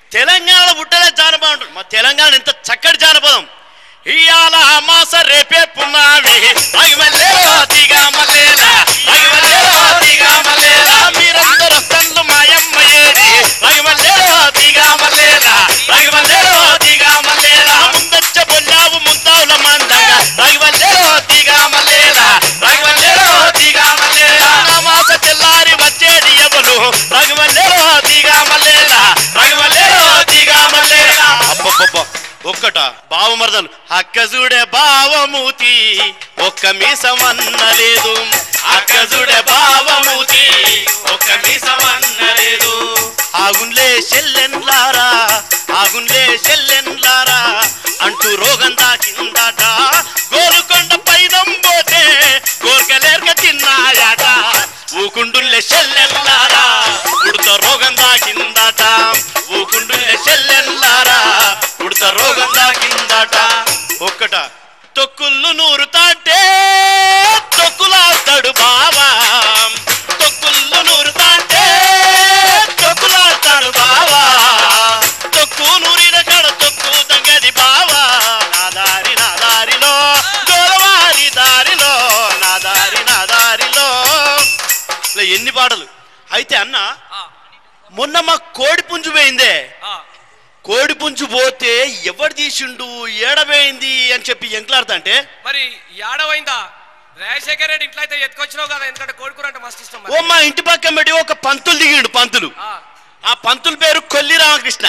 తెలంగాణలో పుట్టలే జానపదం అంటారు మా తెలంగాణ ఎంత చక్కటి జానపదం ఇయాల మాస రేపే పున్నామి అగిమల్లేలో తీగా మల్లేలా అగిమల్లేలో తీగా మల్లేలా మీరందరూ వస్తన్లు మాయమ్మ ఏడి అగిమల్లేలో తీగా మల్లేలా అగిమల్లేలో తీగా మల్లేలా ముందచ్చ బొల్లావు ముందావుల మందంగా అగిమల్లేలో తీగా మల్లేలా అగిమల్లేలో తీగా మల్లేలా నా మాస తెల్లారి వచ్చేది ఎవరు రఘువల్లేలో తీగా మల్లేలా రఘువల్లేలో తీగా మల్లేలా అబ్బబ్బబ్బ ఒక్కట బావమరదలు అక్క చూడే బావమూతి ఒక్క మీసమన్నలేదు అక్క చూడే బావమూతి ఒక్క మీసమన్నలేదు ఆగున్లే చెల్లెన్లారా ఆగున్లే చెల్లెన్లారా అంటూ రోగం దాకిందట గోలుకొండ పైదం పోతే కోరికలేర్క తిన్నాయట ఊకుండుల్లే చెల్లెల్లారా ఉడత రోగం దాకిందట ఊకుండుల్లే చెల్లెల్లారా ఉడత రోగం దాకిందట ఒక్కట తొక్కుళ్ళు నూరుతాంటే తొక్కులాస్తాడు బావా తొక్కుళ్ళు నూరుతాంటే తొక్కులాస్తాడు బావా తొక్కు నూరిన కడ తొక్కు తంగది బావా నా దారి నా దారిలో గోరవారి దారిలో నా దారి నా దారిలో ఇలా ఎన్ని పాటలు అయితే అన్న ఆ, మొన్న మా కోడి పుంజు పోయిందే ఆ, కోడి పుంజు పోతే ఎవడు తీసిండు ఏడపోయింది అని చెప్పి ఎంకలాడుతా అంటే మరి ఏడవైందా రాజశేఖర్ రెడ్డి ఇంట్లో అయితే ఎత్తుకొచ్చినావు కదా ఎందుకంటే కోడికూర అంటే మస్తు ఇష్టం ఓ మరి. మా ఇంటి పక్కన పెట్టి ఒక పంతులు దిగిండు పంతులు ఆ, ఆ పంతుల పేరు కొల్లి రామకృష్ణ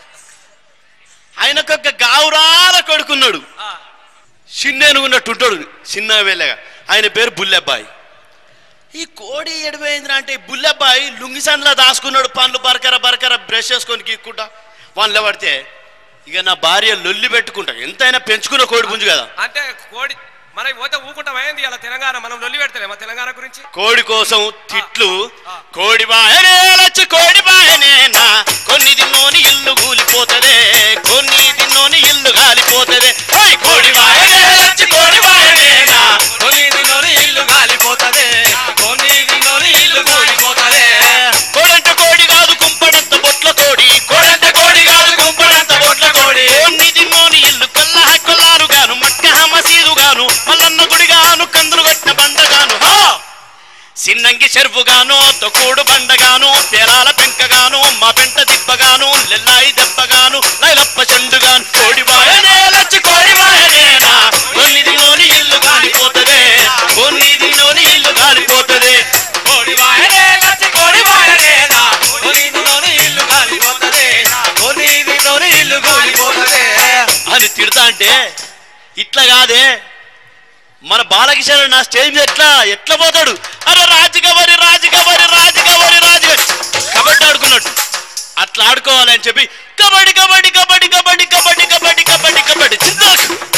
ఆయనకు ఒక గావురాల కొడుకున్నాడు ఆ, చిన్నేనుగున్నట్టు ఉంటాడు చిన్న వేలేగా ఆయన పేరు బుల్లెబ్బాయి ఈ కోడి ఎడిపోయిందిరా అంటే ఈ బుల్లెబ్బాయి లుంగిసన్లా దాచుకున్నాడు పండ్లు బరకర బరకర బ్రష్ చేసుకొని గీక్కుంటా వాళ్ళు పడితే ఇక నా భార్య లొల్లి పెట్టుకుంటా ఎంతైనా పెంచుకున్న కోడి పుంజు కదా అంటే కోడి మనం పోతే ఊకుంటాం అయింది ఇలా తెలంగాణ మనం లొల్లి పెడతలే మా తెలంగాణ గురించి కోడి కోసం తిట్లు ఆ. కోడి బాయనే లచ్చి కోడి బాయనేనా కొన్ని దిన్నోని ఇల్లు కూలిపోతదే కొన్ని దిన్నోని ఇల్లు కాలిపోతదే ఓయ్ కోడి బాయనే లచ్చి కోడి బాయనేనా కొన్ని దిన్నోని ఇల్లు కాలిపోతదే కొన్ని దిన్నోని ఇల్లు కూలిపోతదే కోడంట కోడి కాదు కుంపడంత బొట్ల కోడి కోడంట కోడి కాదు కుంపడంత బొట్ల కోడి కొన్ని దిన్నోని ఇల్లు కొల్లా కొల్లారు గాను మక్క మసీదు గాను మల్లన్న గుడి గాను కందులు కొట్టిన బండగాను హా సిన్నంగి చెరుపుగాను తొక్కుడు బండగాను పేరాల పెంకగాను మా పెంట దిబ్బగాను లెల్లాయి దెబ్బగాను లైలప్ప చెండుగాను కోడి బాయనే లచ్చి కోడి బాయనేనా కొన్ని దినోని ఇల్లు కాలిపోతదే కొన్ని దినోని ఇల్లు కాలిపోతదే కోడి బాయనే లచ్చి కోడి బాయనేనా కొన్ని దినోని ఇల్లు కాలిపోతదే కొన్ని దినోని ఇల్లు కాలిపోతదే అని తిడతా అంటే ఇట్లా కాదే మన బాలకిషన్ నా స్టేజ్ మీద ఎట్లా ఎట్లా పోతాడు అరే రాజుగవరి రాజుగవరి రాజుగవరి రాజుగవరి కబడ్డీ ఆడుకున్నట్టు అట్లా ఆడుకోవాలని చెప్పి కబడ్డీ కబడ్డీ కబడ్డీ కబడ్డీ కబడ్డీ కబడ్డీ కబడ్డీ కబడ్డీ చింతకు